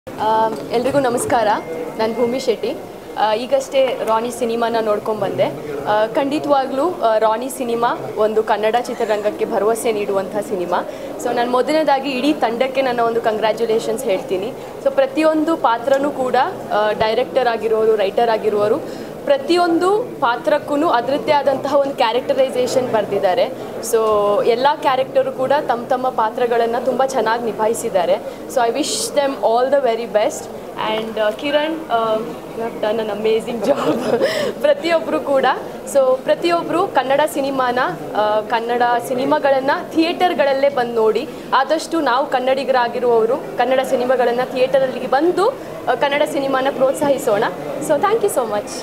ಎಲ್ರಿಗೂ ನಮಸ್ಕಾರ ನಾನು ಭೂಮಿ ಶೆಟ್ಟಿ ಆ, ಈಗಷ್ಟೇ ರಾಣಿ ಸಿನಿಮಾನ ನೋಡ್ಕೊಂಡ್ಬಂದೆ ಆ, ಖಂಡಿತವಾಗ್ಲೂ ಆ, ರಾಣಿ ಸಿನಿಮಾ ಒಂದು ಕನ್ನಡ ಚಿತ್ರರಂಗಕ್ಕೆ ಭರವಸೆ ನೀಡುವಂಥ ಸಿನಿಮಾ ಸೊ ನಾನು ಮೊದಲನೇದಾಗಿ ಇಡೀ ತಂಡಕ್ಕೆ ನನ್ನ ಒಂದು ಕಂಗ್ರ್ಯಾಚುಲೇಷನ್ಸ್ ಹೇಳ್ತೀನಿ ಸೊ ಪ್ರತಿಯೊಂದು ಪಾತ್ರನೂ ಕೂಡ ಡೈರೆಕ್ಟರ್ ಆಗಿರೋರು ರೈಟರ್ ಆಗಿರುವವರು ಪ್ರತಿಯೊಂದು ಪಾತ್ರಕ್ಕೂ ಅದರದ್ದೇ ಆದಂತಹ ಒಂದು ಕ್ಯಾರೆಕ್ಟರೈಸೇಷನ್ ಬರೆದಿದ್ದಾರೆ ಸೊ ಎಲ್ಲ ಕ್ಯಾರೆಕ್ಟರು ಕೂಡ ತಮ್ಮ ತಮ್ಮ ಪಾತ್ರಗಳನ್ನು ತುಂಬ ಚೆನ್ನಾಗಿ ನಿಭಾಯಿಸಿದ್ದಾರೆ so I wish them all the very best and Kiran done an amazing job ಪ್ರತಿಯೊಬ್ಬರು ಕೂಡ ಸೊ ಪ್ರತಿಯೊಬ್ಬರು ಕನ್ನಡ ಸಿನಿಮಾನ ಆ, ಕನ್ನಡ ಸಿನಿಮಾಗಳನ್ನು ಥಿಯೇಟರ್ಗಳಲ್ಲೇ ಬಂದು ನೋಡಿ ಆದಷ್ಟು ನಾವು ಕನ್ನಡಿಗರಾಗಿರುವವರು ಕನ್ನಡ ಸಿನಿಮಾಗಳನ್ನು ಥಿಯೇಟರಲ್ಲಿ ಬಂದು ಆ, ಕನ್ನಡ ಸಿನಿಮಾನ ಪ್ರೋತ್ಸಾಹಿಸೋಣ so thank you so much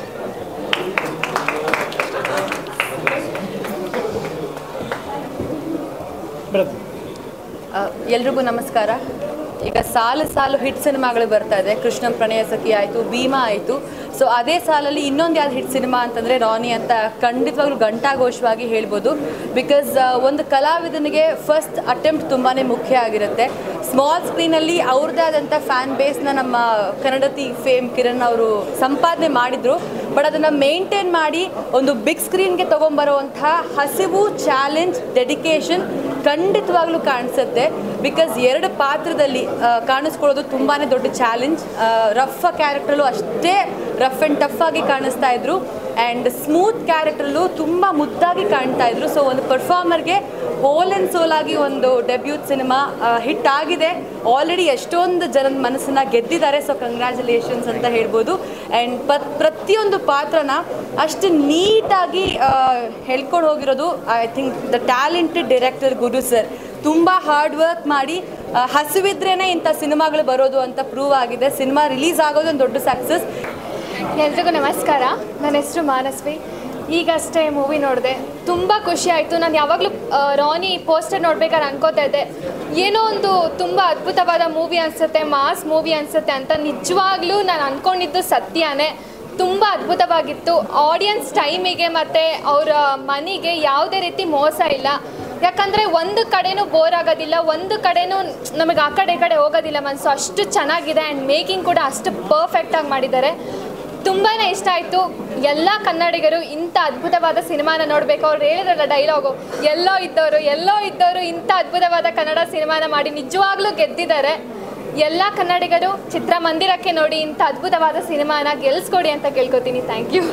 ಆ, ಎಲ್ರಿಗೂ ನಮಸ್ಕಾರ ಈಗ ಸಾಲು ಸಾಲು ಹಿಟ್ ಸಿನಿಮಾಗಳು ಬರ್ತಾ ಇದೆ ಕೃಷ್ಣಂ ಪ್ರಣಯ ಸಖಿ ಆಯಿತು ಭೀಮಾ ಆಯಿತು ಸೊ ಅದೇ ಸಾಲಲ್ಲಿ ಇನ್ನೊಂದು ಯಾವ್ದು ಹಿಟ್ ಸಿನಿಮಾ ಅಂತಂದರೆ ರಾನಿ ಅಂತ ಖಂಡಿತವಾಗ್ಲೂ ಘಂಟಾಘೋಷವಾಗಿ ಹೇಳ್ಬೋದು ಬಿಕಾಸ್ ಒಂದು ಕಲಾವಿದನಿಗೆ ಫಸ್ಟ್ ಅಟೆಂಪ್ಟ್ ತುಂಬಾ ಮುಖ್ಯ ಆಗಿರುತ್ತೆ ಸ್ಮಾಲ್ ಸ್ಕ್ರೀನಲ್ಲಿ ಅವ್ರದ್ದೇ ಆದಂಥ ಫ್ಯಾನ್ ಬೇಸ್ನ ನಮ್ಮ ಕನ್ನಡತಿ ಫೇಮ್ ಕಿರಣ್ ಅವರು ಸಂಪಾದನೆ ಮಾಡಿದರು ಬಟ್ ಅದನ್ನು ಮೇಂಟೈನ್ ಮಾಡಿ ಒಂದು ಬಿಗ್ ಸ್ಕ್ರೀನ್ಗೆ ತೊಗೊಂಬರುವಂತಹ ಹಸಿವು ಚಾಲೆಂಜ್ ಡೆಡಿಕೇಶನ್ ಖಂಡಿತವಾಗ್ಲೂ ಕಾಣಿಸುತ್ತೆ ಬಿಕಾಸ್ ಎರಡು ಪಾತ್ರದಲ್ಲಿ ಆ, ಕಾಣಿಸ್ಕೊಳ್ಳೋದು ತುಂಬಾ ದೊಡ್ಡ ಚಾಲೆಂಜ್ ರಫ್ ಕ್ಯಾರೆಕ್ಟ್ರಲ್ಲೂ ಅಷ್ಟೇ ರಫ್ ಆ್ಯಂಡ್ ಟಫ್ ಆಗಿ ಕಾಣಿಸ್ತಾ ಇದ್ರು ಆ್ಯಂಡ್ ಸ್ಮೂತ್ ಕ್ಯಾರೆಕ್ಟ್ರಲ್ಲೂ ತುಂಬ ಮುದ್ದಾಗಿ ಕಾಣ್ತಾ ಇದ್ರು ಸೊ ಒಂದು ಪರ್ಫಾರ್ಮರ್ಗೆ ಹೋಲ್ ಆ್ಯಂಡ್ ಸೋಲ್ ಆಗಿ ಒಂದು ಡೆಬ್ಯೂಟ್ ಸಿನಿಮಾ ಹಿಟ್ ಆಗಿದೆ ಆಲ್ರೆಡಿ ಎಷ್ಟೊಂದು ಜನದ ಮನಸ್ಸನ್ನ ಗೆದ್ದಿದ್ದಾರೆ ಸೊ ಕಂಗ್ರ್ಯಾಚುಲೇಷನ್ಸ್ ಅಂತ ಹೇಳ್ಬೋದು ಆ್ಯಂಡ್ ಪ ಪ್ರತಿಯೊಂದು ಪಾತ್ರನ ಅಷ್ಟು ನೀಟಾಗಿ ಹೇಳ್ಕೊಂಡು ಹೋಗಿರೋದು I think the talented director Guru sir ತುಂಬ ಹಾರ್ಡ್ ವರ್ಕ್ ಮಾಡಿ ಆ, ಹಸಿವಿದ್ರೇನೆ ಇಂಥ ಸಿನಿಮಾಗಳು ಬರೋದು ಅಂತ ಪ್ರೂವ್ ಆಗಿದೆ ಸಿನಿಮಾ ರಿಲೀಸ್ ಆಗೋದು ಒಂದು ದೊಡ್ಡ ಸಕ್ಸಸ್ ಎಲ್ರಿಗೂ ನಮಸ್ಕಾರ ನನ್ನ ಹೆಸರು ಮಾನಸ್ವಿ ಈಗಷ್ಟೇ ಮೂವಿ ನೋಡಿದೆ ತುಂಬ ಖುಷಿ ಆಯಿತು ನಾನು ಯಾವಾಗಲೂ ರಾನಿ ಪೋಸ್ಟರ್ ನೋಡ್ಬೇಕಾದ್ರೆ ಅನ್ಕೋತಾ ಇದ್ದೆ ಏನೋ ಒಂದು ತುಂಬ ಅದ್ಭುತವಾದ ಮೂವಿ ಅನಿಸುತ್ತೆ ಮಾಸ್ ಮೂವಿ ಅನಿಸುತ್ತೆ ಅಂತ ನಿಜವಾಗ್ಲೂ ನಾನು ಅಂದ್ಕೊಂಡಿದ್ದು ಸತ್ಯನೇ ತುಂಬ ಅದ್ಭುತವಾಗಿತ್ತು ಆಡಿಯನ್ಸ್ ಟೈಮಿಗೆ ಮತ್ತು ಅವರ ಮನಿಗೆ ಯಾವುದೇ ರೀತಿ ಮೋಸ ಇಲ್ಲ ಯಾಕಂದರೆ ಒಂದು ಕಡೆನೂ ಬೋರ್ ಆಗೋದಿಲ್ಲ ಒಂದು ಕಡೆನೂ ನಮಗೆ ಆ ಕಡೆ ಈ ಕಡೆ ಹೋಗೋದಿಲ್ಲ ಮನಸ್ಸು ಅಷ್ಟು ಚೆನ್ನಾಗಿದೆ ಆ್ಯಂಡ್ ಮೇಕಿಂಗ್ ಕೂಡ ಅಷ್ಟು ಪರ್ಫೆಕ್ಟಾಗಿ ಮಾಡಿದ್ದಾರೆ ತುಂಬಾ ಇಷ್ಟ ಆಯಿತು ಎಲ್ಲ ಕನ್ನಡಿಗರು ಇಂಥ ಅದ್ಭುತವಾದ ಸಿನಿಮಾನ ನೋಡಬೇಕು ಅವ್ರು ಹೇಳಿದ್ರಲ್ಲ ಡೈಲಾಗು ಎಲ್ಲೋ ಇದ್ದವರು ಎಲ್ಲೋ ಇದ್ದವರು ಇಂಥ ಅದ್ಭುತವಾದ ಕನ್ನಡ ಸಿನಿಮಾನ ಮಾಡಿ ನಿಜವಾಗ್ಲೂ ಗೆದ್ದಿದ್ದಾರೆ ಎಲ್ಲ ಕನ್ನಡಿಗರು ಚಿತ್ರಮಂದಿರಕ್ಕೆ ನೋಡಿ ಇಂಥ ಅದ್ಭುತವಾದ ಸಿನಿಮಾನ ಗೆಲ್ಸ್ಕೊಡಿ ಅಂತ ಕೇಳ್ಕೊತೀನಿ ಥ್ಯಾಂಕ್ ಯು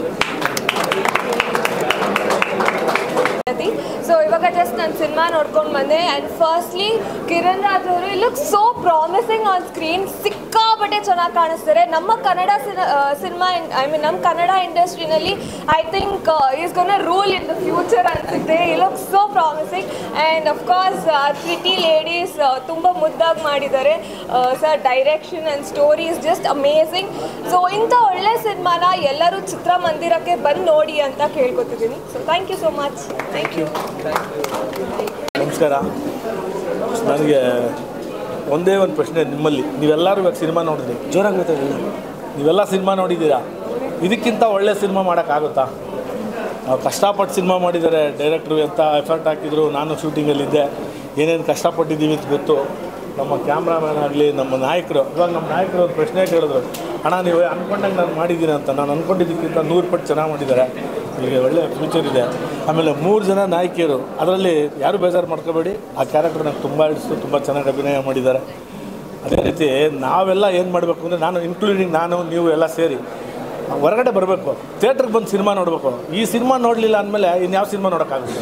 ಸೊ ಇವಾಗ ಜಸ್ಟ್ ನಾನು ಸಿನಿಮಾ ನೋಡ್ಕೊಂಡು ಬಂದೆ ಆ್ಯಂಡ್ ಫಸ್ಟ್ಲಿ ಕಿರಣ್ ರಾಜ್ ಅವರು it look so promising on screen ಸಿಕ್ಕಾಪಟ್ಟೆ ಚೆನ್ನಾಗಿ ಕಾಣಿಸ್ತಾರೆ ನಮ್ಮ ಕನ್ನಡ ಸಿನಿಮಾ ಐ ಮೀನ್ ನಮ್ಮ ಕನ್ನಡ ಇಂಡಸ್ಟ್ರಿನಲ್ಲಿ I think is gonna rule in the future ಅನಿಸುತ್ತೆ ಈ look so promising and of course pretty ladies ತುಂಬ ಮುದ್ದಾಗಿ ಮಾಡಿದ್ದಾರೆ sir direction and story is just amazing so ಇಂಥ ಒಳ್ಳೆ ಸಿನಿಮಾನ ಎಲ್ಲರೂ ಚಿತ್ರಮಂದಿರಕ್ಕೆ ಬಂದು ನೋಡಿ ಅಂತ ಕೇಳ್ಕೊತಿದ್ದೀನಿ so thank you so much thank you ನಮಸ್ಕಾರ ನನಗೆ ಒಂದೇ ಒಂದು ಪ್ರಶ್ನೆ ನಿಮ್ಮಲ್ಲಿ ನೀವೆಲ್ಲರೂ ಇವಾಗ ಸಿನಿಮಾ ನೋಡಿದ್ರಿ ಜೋರಾಗಿ ಗೊತ್ತಿಲ್ಲ ನೀವೆಲ್ಲ ಸಿನಿಮಾ ನೋಡಿದ್ದೀರಾ ಇದಕ್ಕಿಂತ ಒಳ್ಳೆ ಸಿನಿಮಾ ಮಾಡೋಕ್ಕಾಗುತ್ತಾ ನಾವು ಕಷ್ಟಪಟ್ಟು ಸಿನಿಮಾ ಮಾಡಿದ್ದಾರೆ ಡೈರೆಕ್ಟ್ರು ಎಂಥ ಎಫರ್ಟ್ ಹಾಕಿದ್ರು ನಾನು ಶೂಟಿಂಗಲ್ಲಿದ್ದೆ ಏನೇನು ಕಷ್ಟಪಟ್ಟಿದ್ದೀವಿ ಅಂತ ಗೊತ್ತು ನಮ್ಮ ಕ್ಯಾಮ್ರಾಮ್ಯಾನ್ ಆಗಲಿ ನಮ್ಮ ನಾಯಕರು ಇವಾಗ ನಮ್ಮ ನಾಯಕರು ಒಂದು ಪ್ರಶ್ನೆ ಕೇಳಿದ್ರು ಅಣ್ಣ ನೀವು ಅಂದ್ಕೊಂಡಂಗೆ ನಾನು ಮಾಡಿದ್ದೀನಿ ಅಂತ ನಾನು ಅಂದ್ಕೊಂಡಿದ್ದಕ್ಕಿಂತ ನೂರು ಪಟ್ಟು ಚೆನ್ನಾಗಿ ಮಾಡಿದ್ದಾರೆ ಈಗ ಒಳ್ಳೆ ಫ್ಯೂಚರ್ ಇದೆ ಆಮೇಲೆ ಮೂರು ಜನ ನಾಯಕಿಯರು ಅದರಲ್ಲಿ ಯಾರು ಬೇಜಾರು ಮಾಡ್ಕೋಬೇಡಿ ಆ ಕ್ಯಾರೆಕ್ಟರ್ ನಂಗೆ ತುಂಬ ಹಿಡಿಸ್ತು ತುಂಬ ಚೆನ್ನಾಗಿ ಅಭಿನಯ ಮಾಡಿದ್ದಾರೆ ಅದೇ ರೀತಿ ನಾವೆಲ್ಲ ಏನು ಮಾಡಬೇಕು ಅಂದರೆ ನಾನು ಇನ್ಕ್ಲೂಡಿಂಗ್ ನಾನು ನೀವು ಎಲ್ಲ ಸೇರಿ ಹೊರಗಡೆ ಬರಬೇಕು ಥಿಯೇಟ್ರಿಗೆ ಬಂದು ಸಿನಿಮಾ ನೋಡಬೇಕು ಈ ಸಿನಿಮಾ ನೋಡಲಿಲ್ಲ ಅಂದಮೇಲೆ ಇನ್ಯಾವ ಸಿನಿಮಾ ನೋಡೋಕ್ಕಾಗುತ್ತೆ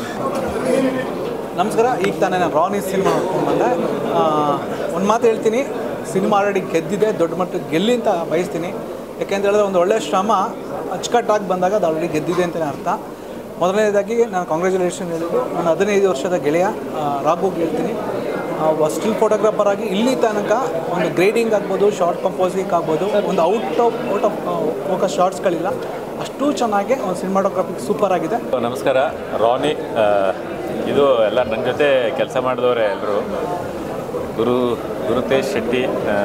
ನಮಸ್ಕಾರ ಈಗ ತಾನೇ ನಾನು ರಾನಿ ಸಿನಿಮಾ ನೋಡ್ಕೊಂಡು ಬಂದೆ ಒಂದು ಮಾತು ಹೇಳ್ತೀನಿ ಸಿನಿಮಾ ಆಲ್ರೆಡಿ ಗೆದ್ದಿದೆ ದೊಡ್ಡ ಮಟ್ಟಕ್ಕೆ ಗೆಲ್ಲಿ ಅಂತ ಬಯಸ್ತೀನಿ ಯಾಕೆಂತ ಹೇಳಿದ್ರೆ ಒಂದು ಒಳ್ಳೆಯ ಶ್ರಮ ಅಚ್ಚುಕಟ್ಟಾಗಿ ಬಂದಾಗ ಅದು ಆಲ್ರೆಡಿ ಗೆದ್ದಿದೆ ಅಂತಲೇ ಅರ್ಥ ಮೊದಲನೇದಾಗಿ ನಾನು ಕಾಂಗ್ರ್ಯಾಚುಲೇಷನ್ ಹೇಳಿದ್ದು ನಾನು ಹದಿನೈದು ವರ್ಷದ ಗೆಳೆಯ ಆ, ರಾಘುಗೆ ಹೇಳ್ತೀನಿ ಸ್ಟಿಲ್ ಫೋಟೋಗ್ರಾಫರ್ ಆಗಿ ಇಲ್ಲಿ ತನಕ ಒಂದು ಗ್ರೇಡಿಂಗ್ ಆಗ್ಬೋದು ಶಾರ್ಟ್ ಕಂಪೋಸಿಂಗ್ ಆಗ್ಬೋದು ಒಂದು out of out of focus ಶಾರ್ಟ್ಸ್ಗಳಿಲ್ಲ ಅಷ್ಟು ಚೆನ್ನಾಗಿ ಒಂದು ಸಿನಿಮಾಟೋಗ್ರಫಿಕ್ ಸೂಪರ್ ಆಗಿದೆ ನಮಸ್ಕಾರ ರಾನಿ ಆ, ಇದು ಎಲ್ಲ ನನ್ನ ಜೊತೆ ಕೆಲಸ ಮಾಡಿದವರೇ ಎಲ್ಲರೂ ಗುರು ಗುರುತೇಶ್ ಶೆಟ್ಟಿ ಆ,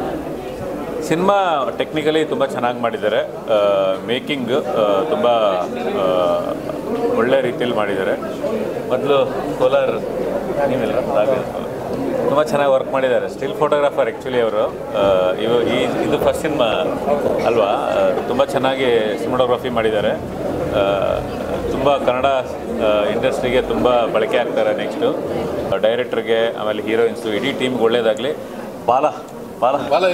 ಸಿನಿಮಾ ಟೆಕ್ನಿಕಲಿ ತುಂಬ ಚೆನ್ನಾಗಿ ಮಾಡಿದ್ದಾರೆ ಮೇಕಿಂಗ್ ತುಂಬ ಆ, ಒಳ್ಳೆ ರೀತಿಯಲ್ಲಿ ಮಾಡಿದ್ದಾರೆ ಮೊದಲು ಕೋಲಾರ್ ನೀವೆಲ್ಲ ತುಂಬ ಚೆನ್ನಾಗಿ ವರ್ಕ್ ಮಾಡಿದ್ದಾರೆ ಸ್ಟಿಲ್ ಫೋಟೋಗ್ರಾಫರ್ ಆ್ಯಕ್ಚುಲಿ ಅವರು ಇವ ಈ ಇದು ಫಸ್ಟ್ ಸಿನಿಮಾ ಅಲ್ವಾ ತುಂಬ ಚೆನ್ನಾಗಿ ಸಿನಿಮಾಟೋಗ್ರಫಿ ಮಾಡಿದ್ದಾರೆ ತುಂಬ ಕನ್ನಡ ಇಂಡಸ್ಟ್ರಿಗೆ ತುಂಬ ಬಳಕೆ ಆಗ್ತಾರೆ ನೆಕ್ಸ್ಟು ಡೈರೆಕ್ಟ್ರಿಗೆ ಆಮೇಲೆ ಹೀರೋಯಿನ್ಸು ಇಡೀ ಟೀಮ್ಗೆ ಒಳ್ಳೇದಾಗಲಿ ಬಾಲ ಬಾಲ ಬಾಲ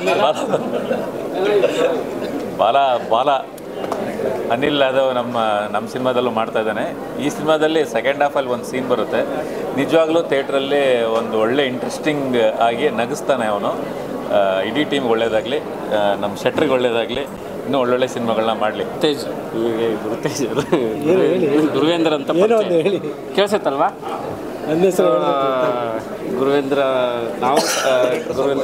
ಬಾಲ ಬಾಲ ಅನಿಲ್ ಯಾದವ್ ನಮ್ಮ ನಮ್ಮ ಸಿನಿಮಾದಲ್ಲೂ ಮಾಡ್ತಾ ಇದ್ದಾನೆ ಈ ಸಿನಿಮಾದಲ್ಲಿ ಸೆಕೆಂಡ್ ಹಾಫಲ್ಲಿ ಒಂದು ಸೀನ್ ಬರುತ್ತೆ ನಿಜವಾಗ್ಲೂ ಥಿಯೇಟ್ರಲ್ಲಿ ಒಂದು ಒಳ್ಳೆ ಇಂಟ್ರೆಸ್ಟಿಂಗ್ ಆಗಿ ನಗಿಸ್ತಾನೆ ಅವನು ಆ, ಇಡೀ ಟೀಮ್ ಒಳ್ಳೇದಾಗಲಿ ನಮ್ಮ ಶೆಟ್ರಿಗೆ ಒಳ್ಳೇದಾಗಲಿ ಇನ್ನೂ ಒಳ್ಳೊಳ್ಳೆ ಸಿನಿಮಾಗಳನ್ನ ಮಾಡಲಿ ತೇಜ್ ನಿಮಗೆ ಗುರುತೇಜ್ ಗುರುವೇಂದ್ರ ಅಂತ ಪರಿಚಯ. ಕೇಳಿಸುತ್ತಲ್ವಾ ನನ್ನ ಹೆಸರು ಆ, ಗುರುವೇಂದ್ರ ನಾವು ಆ, ಗುರುವೇಂದ್ರ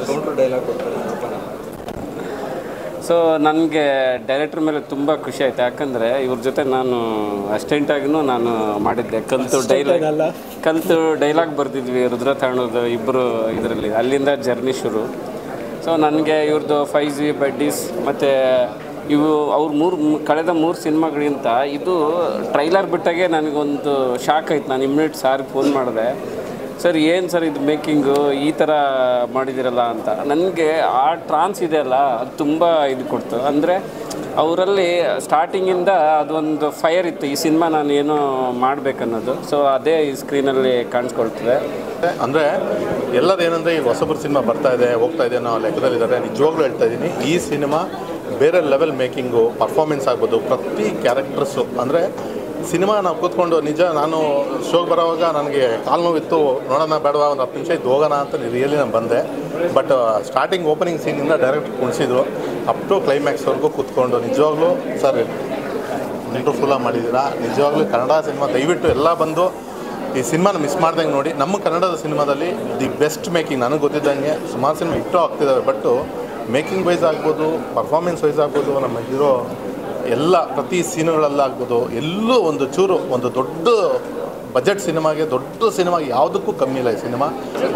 ಸೊ ನನಗೆ ಡೈರೆಕ್ಟರ್ ಮೇಲೆ ತುಂಬ ಖುಷಿ ಆಯ್ತು ಯಾಕಂದರೆ ಇವ್ರ ಜೊತೆ ನಾನು ಅಸ್ಟೆಂಟಾಗಿನೂ ನಾನು ಮಾಡಿದ್ದೆ ಕಲಿತು ಡೈಲಾಗ್ ಅಲ್ಲ. ಕಲಿತು ಡೈಲಾಗ್ ಬರ್ದಿದ್ವಿ ರುದ್ರ ತಾಣದ ಇಬ್ಬರು ಇದರಲ್ಲಿ ಅಲ್ಲಿಂದ ಜರ್ನಿ ಶುರು ಸೊ ನನಗೆ ಇವ್ರದ್ದು ಫೈವ್ ಜಿ ಬಡ್ಡೀಸ್ ಮತ್ತು ಇವು ಅವ್ರ ಮೂರು ಕಳೆದ ಮೂರು ಸಿನಿಮಾಗಳಿಗಿಂತ ಇದು ಟ್ರೈಲರ್ ಬಿಟ್ಟಾಗೆ ನನಗೊಂದು ಶಾಕ್ ಆಯ್ತು ನಾನು ಇಮ್ಮಿಡಿಯೇಟ್ ಸಾರಿ ಫೋನ್ ಮಾಡಿದೆ ಸರ್ ಏನು ಸರ್ ಇದು ಮೇಕಿಂಗು ಈ ಥರ ಮಾಡಿದಿರಲ್ಲ ಅಂತ ನನಗೆ ಆ ಟ್ರಾನ್ಸ್ ಇದೆಯಲ್ಲ ಅದು ತುಂಬ ಇದು ಕೊಡ್ತು ಅಂದರೆ ಅವರಲ್ಲಿ ಸ್ಟಾರ್ಟಿಂಗಿಂದ ಅದೊಂದು ಫೈರ್ ಇತ್ತು ಈ ಸಿನಿಮಾ ನಾನು ಏನೋ ಮಾಡಬೇಕನ್ನೋದು ಸೊ ಅದೇ ಈ ಸ್ಕ್ರೀನಲ್ಲಿ ಕಾಣಿಸ್ಕೊಳ್ತದೆ ಅಂದರೆ ಎಲ್ಲರೂ ಏನಂದರೆ ಈಗ ಹೊಸಬ್ರ ಸಿನಿಮಾ ಬರ್ತಾ ಇದೆ ಹೋಗ್ತಾ ಇದೆ ಅನ್ನೋ ಲೆಕ್ಕದಲ್ಲಿದ್ದಾರೆ ನಿಜವಾಗ್ಲೂ ಹೇಳ್ತಾ ಇದ್ದೀನಿ ಈ ಸಿನಿಮಾ ಬೇರೆ ಲೆವೆಲ್ ಮೇಕಿಂಗು ಪರ್ಫಾರ್ಮೆನ್ಸ್ ಆಗ್ಬೋದು ಪ್ರತಿ ಕ್ಯಾರೆಕ್ಟರ್ಸು ಅಂದರೆ ಸಿನಿಮಾ ನಾವು ಕೂತ್ಕೊಂಡು ನಿಜ ನಾನು ಶೋಗೆ ಬರೋವಾಗ ನನಗೆ ಕಾಲು ನೋವಿತ್ತು ನೋಡೋಣ ಬೇಡವಾ ಒಂದು ಹತ್ತು ನಿಮಿಷ ಇದ್ದು ಹೋಗೋಣ ಅಂತ ರಿಯಲಿ ನಾನು ಬಂದೆ ಬಟ್ ಸ್ಟಾರ್ಟಿಂಗ್ ಓಪನಿಂಗ್ ಸೀನಿಂದ ಡೈರೆಕ್ಟ್ ಕುಣಿಸಿದ್ರು ಅಪ್ ಟು ಕ್ಲೈಮ್ಯಾಕ್ಸ್ವರೆಗೂ ಕೂತ್ಕೊಂಡು ನಿಜವಾಗ್ಲೂ ಸರ್ ವಂಡರ್ಫುಲ್ಲಾಗಿ ಮಾಡಿದ್ದೀರಾ ನಿಜವಾಗ್ಲೂ ಕನ್ನಡ ಸಿನಿಮಾ ದಯವಿಟ್ಟು ಎಲ್ಲ ಬಂದು ಈ ಸಿನಿಮಾನ ಮಿಸ್ ಮಾಡ್ದಂಗೆ ನೋಡಿ ನಮ್ಮ ಕನ್ನಡದ ಸಿನಿಮಾದಲ್ಲಿ ದಿ ಬೆಸ್ಟ್ ಮೇಕಿಂಗ್ ನನಗೆ ಗೊತ್ತಿದ್ದಂಗೆ ಸುಮಾರು ಸಿನಿಮಾ ಹಿಟ್ಟು ಆಗ್ತಿದ್ದಾವೆ ಬಟ್ಟು ಮೇಕಿಂಗ್ ವೈಸ್ ಆಗ್ಬೋದು ಪರ್ಫಾರ್ಮೆನ್ಸ್ ವೈಸ್ ಆಗ್ಬೋದು ನಮ್ಮ ಹೀರೋ ಎಲ್ಲ ಪ್ರತಿ ಸೀನುಗಳಲ್ಲಾಗ್ಬೋದು ಎಲ್ಲೂ ಒಂದು ಚೂರು ಒಂದು ದೊಡ್ಡ ಬಜೆಟ್ ಸಿನಿಮಾಗೆ ದೊಡ್ಡ ಸಿನಿಮಾಗೆ ಯಾವುದಕ್ಕೂ ಕಮ್ಮಿ ಇಲ್ಲ ಈ ಸಿನಿಮಾ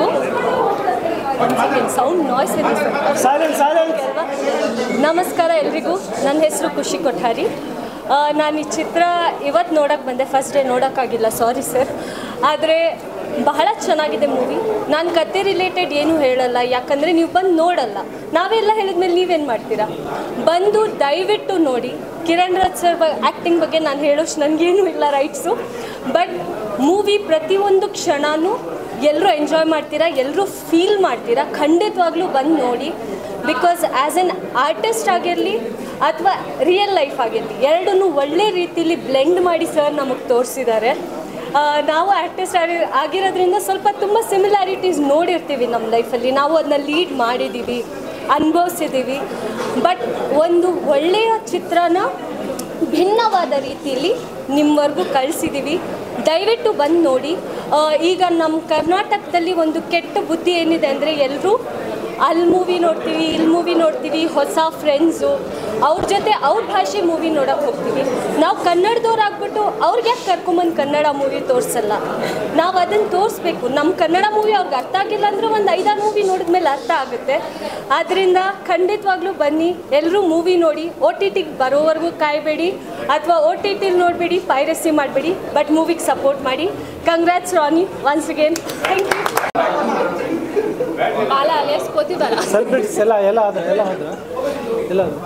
ಸೌಂಡ್ ನಾಯ್ಸ್ ನಮಸ್ಕಾರ ಎಲ್ರಿಗೂ ನನ್ನ ಹೆಸರು ಖುಷಿ ಕೊಠಾರಿ ನಾನು ಈ ಚಿತ್ರ ಇವತ್ತು ನೋಡೋಕ್ಕೆ ಬಂದೆ ಫಸ್ಟ್ ಡೇ ನೋಡೋಕ್ಕಾಗಿಲ್ಲ ಸಾರಿ ಸರ್ ಆದರೆ ಬಹಳ ಚೆನ್ನಾಗಿದೆ ಮೂವಿ ನಾನು ಕತೆ ರಿಲೇಟೆಡ್ ಏನೂ ಹೇಳಲ್ಲ ಯಾಕಂದರೆ ನೀವು ಬಂದು ನೋಡಲ್ಲ ನಾವೆಲ್ಲ ಹೇಳಿದ್ಮೇಲೆ ನೀವೇನು ಮಾಡ್ತೀರಾ ಬಂದು ದಯವಿಟ್ಟು ನೋಡಿ ಕಿರಣ್ ರಾಜ್ ಸರ್ ಆ್ಯಕ್ಟಿಂಗ್ ಬಗ್ಗೆ ನಾನು ಹೇಳೋಷ್ಟು ನನಗೇನೂ ಇಲ್ಲ ರೈಟ್ಸು ಬಟ್ ಮೂವಿ ಪ್ರತಿಯೊಂದು ಕ್ಷಣನೂ ಎಲ್ಲರೂ ಎಂಜಾಯ್ ಮಾಡ್ತೀರಾ ಎಲ್ಲರೂ ಫೀಲ್ ಮಾಡ್ತೀರಾ ಖಂಡಿತವಾಗ್ಲೂ ಬಂದು ನೋಡಿ ಬಿಕಾಸ್ ಆ್ಯಸ್ ಎನ್ ಆರ್ಟಿಸ್ಟ್ ಆಗಿರಲಿ ಅಥವಾ ರಿಯಲ್ ಲೈಫ್ ಆಗಿರಲಿ ಎರಡನ್ನೂ ಒಳ್ಳೆ ರೀತಿಲಿ ಬ್ಲೆಂಡ್ ಮಾಡಿ ಸರ್ ನಮಗೆ ತೋರಿಸಿದ್ದಾರೆ ನಾವು ಆರ್ಟಿಸ್ಟ್ ಆಗಿ ಆಗಿರೋದ್ರಿಂದ ಸ್ವಲ್ಪ ತುಂಬ ಸಿಮಿಲಾರಿಟೀಸ್ ನೋಡಿರ್ತೀವಿ ನಮ್ಮ ಲೈಫಲ್ಲಿ ನಾವು ಅದನ್ನ ಲೀಡ್ ಮಾಡಿದ್ದೀವಿ ಅನುಭವಿಸಿದ್ದೀವಿ ಬಟ್ ಒಂದು ಒಳ್ಳೆಯ ಚಿತ್ರನ ಭಿನ್ನವಾದ ರೀತಿಯಲ್ಲಿ ನಿಮ್ಮವರೆಗೂ ಕಳಿಸಿದ್ದೀವಿ ದಯವಿಟ್ಟು ಬಂದು ನೋಡಿ ಆ, ಈಗ ನಮ್ಮ ಕರ್ನಾಟಕದಲ್ಲಿ ಒಂದು ಕೆಟ್ಟ ಬುದ್ಧಿ ಏನಿದೆ ಅಂದರೆ ಎಲ್ಲರೂ ಅಲ್ಲಿ ಮೂವಿ ನೋಡ್ತೀವಿ ಇಲ್ಲಿ ಮೂವಿ ನೋಡ್ತೀವಿ ಹೊಸ ಫ್ರೆಂಡ್ಸು ಅವ್ರ ಜೊತೆ ಅವ್ರ ಭಾಷೆ ಮೂವಿ ನೋಡೋಕೆ ಹೋಗ್ತೀವಿ ನಾವು ಕನ್ನಡದವ್ರು ಆಗ್ಬಿಟ್ಟು ಅವ್ರಿಗೆ ಯಾಕೆ ಕರ್ಕೊಂಬಂದು ಕನ್ನಡ ಮೂವಿ ತೋರಿಸಲ್ಲ ನಾವು ಅದನ್ನು ತೋರಿಸ್ಬೇಕು ನಮ್ಮ ಕನ್ನಡ ಮೂವಿ ಅವ್ರಿಗೆ ಅರ್ಥ ಆಗಿಲ್ಲ ಅಂದರೆ ಒಂದು ಐದಾರು ಮೂವಿ ನೋಡಿದ್ಮೇಲೆ ಅರ್ಥ ಆಗುತ್ತೆ ಆದ್ದರಿಂದ ಖಂಡಿತವಾಗ್ಲೂ ಬನ್ನಿ ಎಲ್ಲರೂ ಮೂವಿ ನೋಡಿ ಒ ಟಿ ಟಿಗೆ ಬರೋವರೆಗೂ ಕಾಯಬೇಡಿ ಅಥವಾ ಒ ಟಿ ಟಿಲಿ ನೋಡಬೇಡಿ ಪೈರಸಿ ಮಾಡಬೇಡಿ ಬಟ್ ಮೂವಿಗೆ ಸಪೋರ್ಟ್ ಮಾಡಿ congrats Rani once again thank you Bala alias Kothibara celebrities ಎಲ್ಲ ಎಲ್ಲ ಅದ ಎಲ್ಲ ಅದ ಎಲ್ಲ ಅದ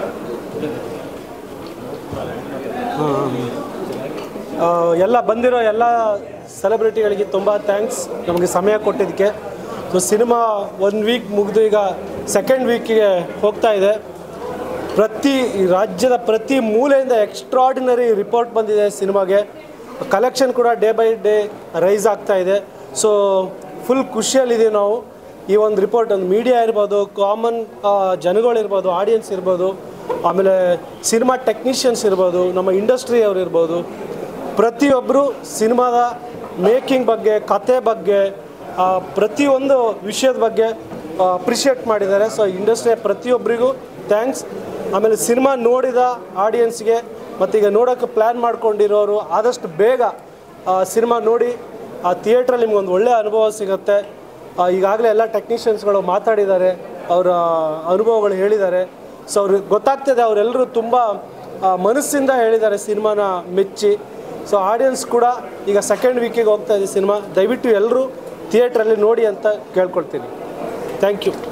ಹಾಂ ಎಲ್ಲ ಬಂದಿರೋ ಎಲ್ಲ ಸೆಲೆಬ್ರಿಟಿಗಳಿಗೆ ತುಂಬ ಥ್ಯಾಂಕ್ಸ್ ನಮಗೆ ಸಮಯ ಕೊಟ್ಟಿದ್ದಕ್ಕೆ ಸೊ ಸಿನಿಮಾ ಒನ್ ವೀಕ್ ಮುಗಿದು ಈಗ ಸೆಕೆಂಡ್ ವೀಕಿಗೆ ಹೋಗ್ತಾ ಇದೆ ಪ್ರತಿ ಈ ರಾಜ್ಯದ ಪ್ರತಿ ಮೂಲೆಯಿಂದ ಎಕ್ಸ್ಟ್ರಾಡಿನರಿ ರಿಪೋರ್ಟ್ ಬಂದಿದೆ ಸಿನಿಮಾಗೆ ಕಲೆಕ್ಷನ್ ಕೂಡ ಡೇ ಬೈ ಡೇ ರೈಸ್ ಆಗ್ತಾ ಇದೆ ಸೊ ಫುಲ್ ಖುಷಿಯಲ್ಲಿದ್ದೀವಿ ನಾವು ಈ ಒಂದು ರಿಪೋರ್ಟ್ ಒಂದು ಮೀಡಿಯಾ ಇರ್ಬೋದು ಕಾಮನ್ ಜನಗಳಿರ್ಬೋದು ಆಡಿಯನ್ಸ್ ಇರ್ಬೋದು ಆಮೇಲೆ ಸಿನಿಮಾ ಟೆಕ್ನಿಷಿಯನ್ಸ್ ಇರ್ಬೋದು ನಮ್ಮ ಇಂಡಸ್ಟ್ರಿ ಅವ್ರು ಇರ್ಬೋದು ಪ್ರತಿಯೊಬ್ಬರು ಸಿನಿಮಾದ ಮೇಕಿಂಗ್ ಬಗ್ಗೆ ಕತೆ ಬಗ್ಗೆ ಆ, ಪ್ರತಿಯೊಂದು ವಿಷಯದ ಬಗ್ಗೆ ಅಪ್ರಿಷಿಯೇಟ್ ಮಾಡಿದ್ದಾರೆ ಸೊ ಇಂಡಸ್ಟ್ರಿಯ ಪ್ರತಿಯೊಬ್ಬರಿಗೂ ಥ್ಯಾಂಕ್ಸ್ ಆಮೇಲೆ ಸಿನಿಮಾ ನೋಡಿದ ಆಡಿಯನ್ಸ್ಗೆ ಮತ್ತೀಗ ನೋಡೋಕ್ಕೆ ಪ್ಲ್ಯಾನ್ ಮಾಡ್ಕೊಂಡಿರೋರು ಆದಷ್ಟು ಬೇಗ ಸಿನಿಮಾ ನೋಡಿ ಆ ಥಿಯೇಟ್ರಲ್ಲಿ ನಿಮ್ಗೊಂದು ಒಳ್ಳೆಯ ಅನುಭವ ಸಿಗುತ್ತೆ ಈಗಾಗಲೇ ಎಲ್ಲ ಟೆಕ್ನಿಷಿಯನ್ಸ್ಗಳು ಮಾತಾಡಿದ್ದಾರೆ ಅವರ ಅನುಭವಗಳು ಹೇಳಿದ್ದಾರೆ ಸೊ ಅವ್ರಿಗೆ ಗೊತ್ತಾಗ್ತದೆ ಅವರೆಲ್ಲರೂ ತುಂಬ ಆ, ಮನಸ್ಸಿಂದ ಹೇಳಿದ್ದಾರೆ ಸಿನಿಮಾನ ಮೆಚ್ಚಿ ಸೊ ಆಡಿಯನ್ಸ್ ಕೂಡ ಈಗ ಸೆಕೆಂಡ್ ವೀಕಿಗೆ ಹೋಗ್ತಾ ಇದೆ ಸಿನಿಮಾ ದಯವಿಟ್ಟು ಎಲ್ಲರೂ ಥಿಯೇಟ್ರಲ್ಲಿ ನೋಡಿ ಅಂತ ಕೇಳ್ಕೊಳ್ತೀನಿ ಥ್ಯಾಂಕ್ ಯು